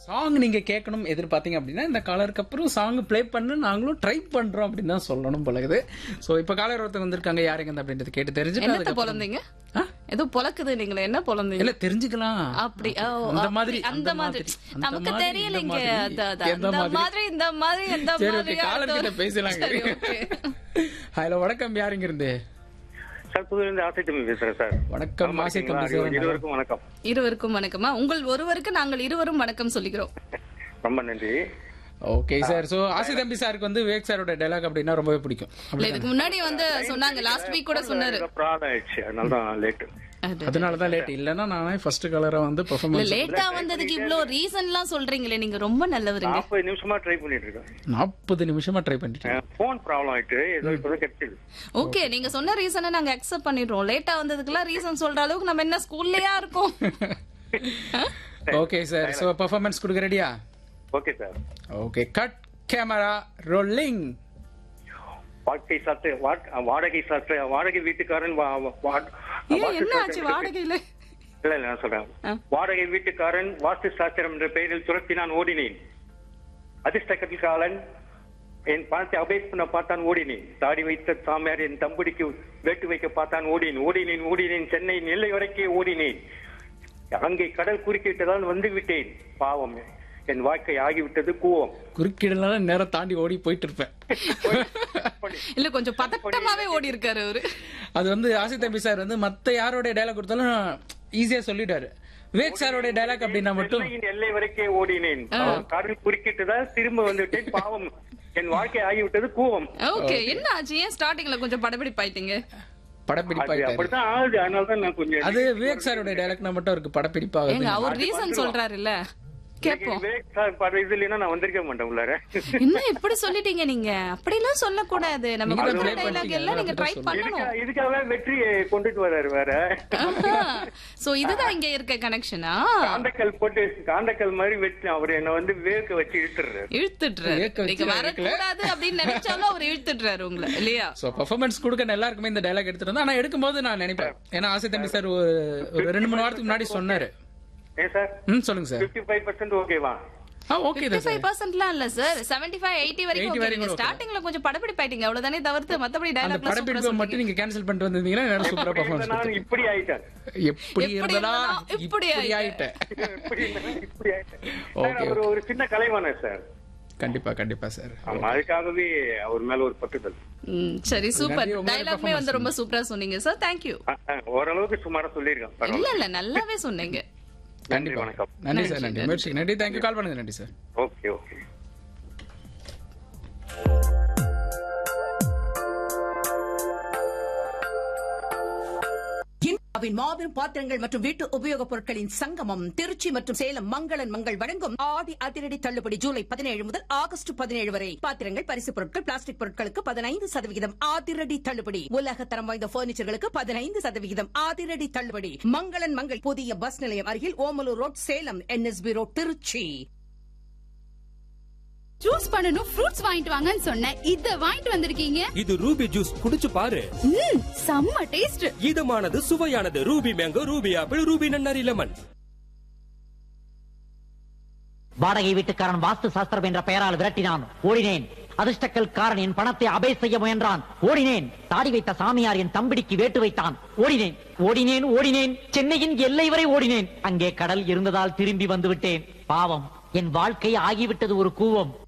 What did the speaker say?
Song நீங்க கேட்கணும் எதிர்பார்த்தீங்க அப்படின்னா இந்த காலருக்கு அப்புறம் சாங் ப்ளே பண்ண நாங்களும் ட்ரை பண்றோம் அப்படின்னு தான் சொல்லணும் பழகுது சோ இப்ப காலர் ஒருத்தர் வந்திருக்காங்க யாருங்க அப்படின்றது கேட்டு தெரிஞ்சுட்டு என்னத்த அதுக்கப்புறம்- பொழந்தீங்க ஆ? ஏதோ பொழக்குது நீங்களே என்ன பொழந்தீங்க இல்ல தெரிஞ்சுக்கலாம் அப்படி ஓ, அந்த அப்படி, மாதிரி அந்த மாதிரி அந்த நமக்கு மாதிரி, தெரியலைங்க இந்த மாதிரி, அது, அது, எந்த அந்த மாதிரி? மாதிரி இந்த மாதிரி இந்த சரி மாதிரி ஓகே காலர் அது கிட்ட ஒரு- பேசலாங்க சரி, okay. ஹலோ வணக்கம் யாருங்க இருந்து சார் புதுலேருந்து ஆசை தம்பி பேசுறேன் சார் வணக்கம் நல்லா ஆசை தம்பி இருக்கீங்களா? சார் இருவருக்கும் வணக்கம் இருவருக்கும் வணக்கமா உங்கள் ஒருவருக்கு நாங்கள் இருவரும் வணக்கம் சொல்லிக்கிறோம் ரொம்ப நன்றி ஓகே சார் சோ ஆசை தம்பி சாருக்கு வந்து விவேக் சாரோட டைலாக் அப்படின்னா ரொம்பவே பிடிக்கும் இல்ல இதுக்கு முன்னாடி வந்து சொன்னாங்க லாஸ்ட் வீக் கூட சொன்னாரு ப்ராப்ளம் ஆயிடுச்சு அதனால தான் லேட் அது. அதனாலதான் லேட் இல்லன்னா நானே ஃபர்ஸ்ட் கலரை வந்து இல்ல பெர்ஃபார்மன்ஸ் லேட்டா வந்ததுக்கு இவ்ளோ ரீசன் எல்லாம் சொல்றீங்களே நீங்க ரொம்ப நல்லவருங்க நாற்பது நிமிஷமா ட்ரை பண்ணிட்டு இருக்கேன் நாற்பது நிமிஷமா ட்ரை பண்ணிட்டேன் போன் ப்ராப்ளம் ஆயிட்டு ஏதோ இப்பதான் கிடைச்சது ஓகே நீங்க சொன்ன ரீசனை நாங்க அக்செப்ட் பண்ணிடுறோம் லேட்டா வந்ததுக்குலாம் ரீசன் சொல்ற அளவுக்கு நம்ம என்ன ஸ்கூல்லயா இருக்கோம் ஓகே சார் சோ பெர்ஃபார்மன்ஸ் கொடுக்க ரெடியா okay sir okay cut camera rolling வாழ்க்கை சாத்து வாட்- வாடகை சாத்து வாடகை வீட்டுக்காரன் வா- வா- வா- ஏன் வாஸ்து என்ன ஆச்சு சாஸ்திரம் வாடகையில இல்ல இல்ல நான் சொல்றேன் ஆ. வாடகை வீட்டுக்காரன் வாஸ்து சாஸ்திரம் என்ற பெயரில் துரத்தி நான் ஓடினேன் அதிர்ஷ்ட கட்டிக்காலன் என் பணத்தை அபேஸ் பண்ண பார்த்தான் ஓடினேன் தாடி வைத்த சாமியார் என் தம்புடிக்கு வேட்டு வைக்க பார்த்தான் ஓடினேன் ஓடினேன் ஓடினேன் சென்னை நெல்லை வரைக்கே ஓடினேன் அங்கே கடல் குறுக்கிட்டதால் வந்து விட்டேன் பாவம் என் வாழ்க்கை ஆகிவிட்டது கூவம் குறுக்கிடலாம் நேரம் தாண்டி ஓடி போயிட்டு இருப்பேன் இல்ல கொஞ்சம் பதட்டமாவே ஓடி இருக்காரு அவரு அது வந்து ஆசை தம்பி சார் வந்து மத்த யாரோட டைலாக் கொடுத்தாலும் ஈஸியா சொல்லிட்டாரு விவேக் சாரோட டைலாக் அப்படின்னா மட்டும் சென்னையின் எல்லை வரைக்கே ஓடினேன் கடல் குறுக்கிட்டதால் திரும்ப வந்துவிட்டேன் பாவம் என் வாழ்க்கை ஆகிவிட்டது கூவம் ஓகே என்ன ஆச்சு ஏன் ஸ்டார்டிங்ல கொஞ்சம் படபடி பாயிட்டீங்க அது படப்பிடிப்பாயிட்டாரு அப்படித்தான் ஆகுது அதனாலதான் நான் கொஞ்சம் அது விவேக் சாரோட டைலாக்னா மட்டும் இருக்கு படப்பிடிப்பாகுது ஏங்க அவர் ரீசன் சொல்றாருல்ல கேப்போம் விவேக் சார் படம் இது இல்லைன்னா நான் வந்திருக்க மாட்டேன் உள்ளார என்ன இப்படி சொல்லிட்டீங்க நீங்க அப்படிலாம் சொல்லக்கூடாது நம்ம நீங்க தான் கொடுக்குற play டைலாக் பண்ணிட்டீங்க, எல்லாம் நீங்க ட்ரை அதுதான் பண்ணணும் இதுக்கா- இதுக்காக வெற்றியை கொண்டுட்டு வர்றாரு வேற சோ இதுதான் இங்க இருக்க கனெக்ஷனா காந்தக்கல் போட்டு காந்தக்கல் மாதிரி வெற்றி அவர் என்ன வந்து வேர்க்க வச்சு இழுத்துறாரு இழுத்துடுறாரு ஏக்க வச்சு நீங்க இழுக்கல. வரக்கூடாது அப்படின்னு நினைச்சாலும் அவர் இழுத்துடுறாரு உங்களை இல்லையா சோ பெர்ஃபார்மன்ஸ் கொடுக்க எல்லாருக்குமே இந்த டைலாக் எடுத்துட்டு வந்தா ஆனா எடுக்கும்போது நான் நினைப்பேன் ஏன்னா ஆசை தம்பி சார் ஒரு ஒரு ரெண்டு மூணு வாரத்துக்கு முன்னாடி சொன்னாரு ஏன் சார் ம் சொல்லுங்க சார் பிப்டி ஃபைவ் பர்சன்ட் ஓகேவா ஆ ஓகே தான் சார் 55% இல்ல சார் 75 80 வரைக்கும் 80 okay. வரைக்கும் நீங்க okay. ஸ்டார்டிங்ல கொஞ்சம் படபடி பாயிட்டீங்க அவ்வளவுதானே தவிர்த்து மத்தபடி அந்த டயலாக்லாம் படப்பிடிப்பை சூப்பரா மட்டும் நீங்க கேன்சல் பண்ணிட்டு வந்திருந்தீங்கன்னா நேரம் சூப்பரா பெர்ஃபார்மன்ஸ் நான் இப்படி ஆயிட்டேன் எப்படி எப்படி இருந்ததா இருந்ததா, இப்படி இப்படி ஆயிட்டேன். ஆயிட்டேன் இப்படி இருந்தா இப்படி ஆயிட்டேன் Okay, சார், அவர் ஒரு சின்ன கலைவாணர் சார் கண்டிப்பா கண்டிப்பா சார் ஆமா அதுக்காகவே அவர் மேல ஒரு பட்டுதல் ம், சரி சூப்பர் நன்றி, உங்களோட டயலாக்மே வந்து ரொம்ப சூப்பரா சொன்னீங்க சார் தேங்க்யூ ஆ, ஆ, ஓரளவுக்கு சுமாரா சொல்லியிருக்கேன் இல்ல பரவாயில்ல இல்ல நல்லாவே சொன்னீங்க நன்றி கண்டிப்பா வணக்கம் நன்றி சார் நன்றி முயற்சி நன்றி தேங்க்யூ கால் பண்ணுங்க நன்றி சார் ஓகே ஓகே இந்தியாவின் மாபெரும் பாத்திரங்கள் மற்றும் வீட்டு உபயோகப் பொருட்களின் சங்கமம் திருச்சி மற்றும் சேலம் மங்களன் மங்கள் வழங்கும் ஆடி அதிரடி தள்ளுபடி ஜூலை பதினேழு முதல் ஆகஸ்ட் பதினேழு வரை பாத்திரங்கள் பரிசு பொருட்கள் பிளாஸ்டிக் பொருட்களுக்கு பதினைந்து சதவிகிதம் அதிரடி தள்ளுபடி உலக தரம் வாய்ந்த பர்னிச்சர்களுக்கு பதினைந்து சதவிகிதம் அதிரடி தள்ளுபடி மங்களன் மங்கள் புதிய பஸ் நிலையம் அருகில் Omalur road Salem NSB road Trichy juice பண்ணனும் ஃப்ரூட்ஸ் வாங்கிட்டு வாங்கன்னு சொன்னேன் இத வாங்கிட்டு வந்திருக்கீங்க இது ரூபி ஜூஸ் குடிச்சு பாரு ம் செம்ம டேஸ்ட் இதமானது சுவையானது Ruby mango Ruby apple Ruby நன்னாரி லெமன் வாடகை வீட்டுக்காரன் வாஸ்து சாஸ்திரம் என்ற பெயரால் விரட்டினான் ஓடினேன் அதிர்ஷ்டக்கல்காரன் என் பணத்தை அபே செய்ய முயன்றான் ஓடினேன் தாடி வைத்த சாமியார் என் தம்பிடிக்கு வேட்டு வைத்தான் ஓடினேன் ஓடினேன் ஓடினேன் சென்னையின் எல்லை வரை ஓடினேன் அங்கே கடல் இருந்ததால் திரும்பி வந்து விட்டேன் பாவம் என் வாழ்க்கை ஆகிவிட்டது ஒரு கூவம்